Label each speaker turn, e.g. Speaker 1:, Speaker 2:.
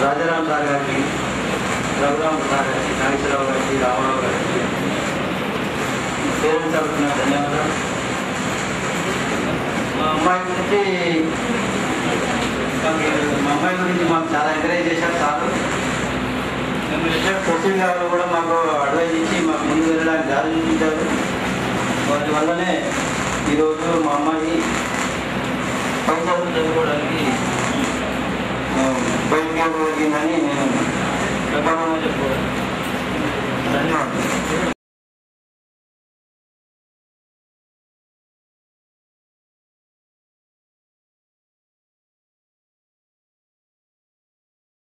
Speaker 1: Rajaram sir గారికి Raghuram sir గారికి నాగేశ్వరరావు గారికి రామారావు గారికి పేరెంట్స్ తరఫున ధన్యవాదాలు మా అమ్మాయి గురించి మాకు మా అమ్మాయి గురించి మాకు చాలా ఎంకరేజ్ చేశారు సార్ కోచింగ్ గారు కూడా మాకు అడ్వైజ్ ఇచ్చి మాకు ముందు వెళ్ళడానికి దారి చూపించారు వాటి వల్లనే ఈరోజు మా అమ్మాయి పై చదువులు చదువుకోవడానికి ఆ, బయటికి వెళ్ళగలిగిందని నేను గర్వంగా చెప్పుకోవాలి ధన్యవాదాలు